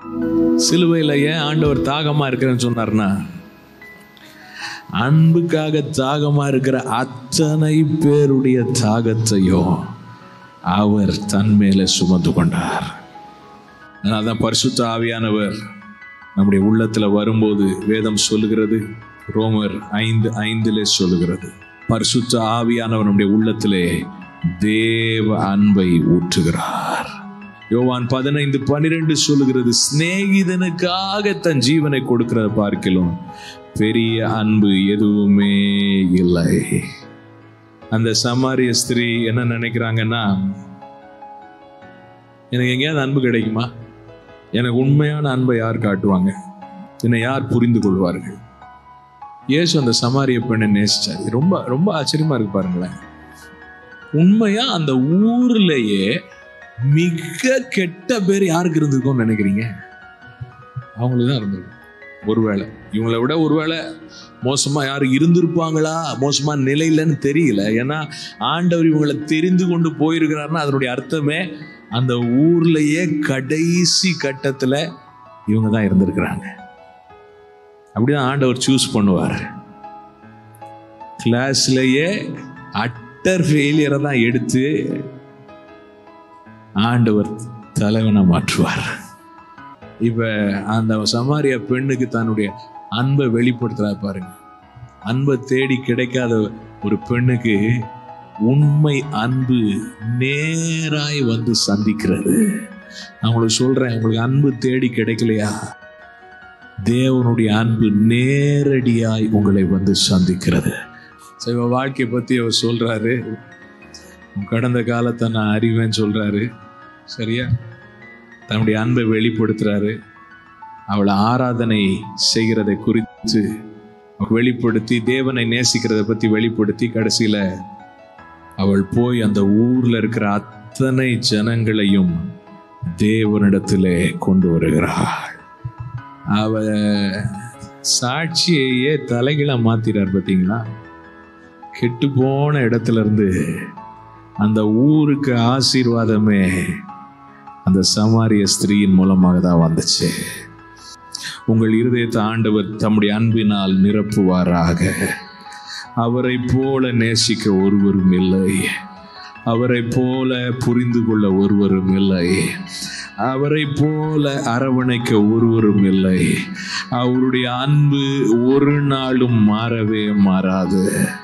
சிலுவையில் ஏன் ஆண்டவர் தாகமா இருக்கிறேன்னு சொன்னார்னா அன்புக்காக தாகமா இருக்கிற அத்தனை பேருடைய தாகத்தையும் அவர் தன் மேல சுமந்து கொண்டார் அதனால்தான் பரிசுத்த ஆவியானவர் நம்முடைய உள்ளத்துல வரும்போது வேதம் சொல்லுகிறது ரோமர் ஐந்து ஐந்திலே சொல்லுகிறது பரிசுத்த ஆவியானவர் நம்முடைய உள்ளத்திலே தேவ அன்பை ஊற்றுகிறார் யோவான் பதினைந்து பன்னிரெண்டு சொல்லுகிறது சிநேகிதனுக்காக தன் ஜீவனை கொடுக்கிறத பார்க்கலாம் பெரிய அன்பு எதுவுமே இல்லை அந்த சமாரிய ஸ்திரீ என்ன நினைக்கிறாங்கன்னா எனக்கு எங்கேயாவது அன்பு கிடைக்குமா எனக்கு உண்மையான அன்பை யார் காட்டுவாங்க என்னை யார் புரிந்து கொள்வார்கள் இயேசு அந்த சமாரிய பெண்ணை நேசிச்சார் ரொம்ப ரொம்ப ஆச்சரியமா இருக்கு பாருங்களேன் உண்மையா அந்த ஊர்லயே மிக கெட்ட பேர் யாருக்கு இருந்திருக்கும்னு நினைக்கிறீங்க அவங்களுக்கு தான் இருந்திருக்கும் ஒருவேளை இவங்களை விட ஒருவேளை மோசமா யாரும் இருந்திருப்பாங்களா மோசமா நிலையிலன்னு தெரியல ஏன்னா ஆண்டவர் இவங்களை தெரிந்து கொண்டு போயிருக்கிறாருன்னா அதனுடைய அர்த்தமே அந்த ஊர்லயே கடைசி கட்டத்துல இவங்க தான் இருந்திருக்கிறாங்க அப்படிதான் ஆண்டவர் சூஸ் பண்ணுவார் கிளாஸ்லயே அட்டர் ஃபெயிலியரை தான் எடுத்து ஆண்டவர் தலைவனை மாற்றுவார் இப்ப அந்த சமாரிய பெண்ணுக்கு தன்னுடைய அன்பை வெளிப்படுத்துறா பாருங்க அன்பை தேடி கிடைக்காத ஒரு பெண்ணுக்கு உண்மை அன்பு நேராய் வந்து சந்திக்கிறது நான் உங்களுக்கு சொல்றேன் உங்களுக்கு அன்பு தேடி கிடைக்கலையா தேவனுடைய அன்பு நேரடியாய் உங்களை வந்து சந்திக்கிறது So, இவ வாழ்க்கையை பத்தி அவர் சொல்றாரு உன் கடந்த காலத்தை நான் அறிவேன்னு சொல்றாரு சரியா தன்னுடைய அன்பை வெளிப்படுத்துறாரு அவளை ஆராதனை செய்கிறதை குறித்து அவர் வெளிப்படுத்தி தேவனை நேசிக்கிறதை பத்தி வெளிப்படுத்தி கடைசியில அவள் போய் அந்த ஊர்ல இருக்கிற அத்தனை ஜனங்களையும் தேவனிடத்திலே கொண்டு வருகிறாள் அவ சாட்சியையே தலைகீழா மாத்திறார் பார்த்தீங்களா கெட்டு போன இடத்துல இருந்து அந்த ஊருக்கு ஆசீர்வாதமே அந்த சமாரிய ஸ்திரீயின் மூலமாக தான் வந்துச்சு உங்கள் இருதயத்தை ஆண்டவர் தம்முடைய அன்பினால் நிரப்புவாராக அவரை போல நேசிக்க ஒருவரும் இல்லை அவரை போல புரிந்து கொள்ள ஒருவரும் இல்லை அவரை போல அரவணைக்க ஒருவரும் இல்லை அவருடைய அன்பு ஒரு நாளும் மாறவே மாறாது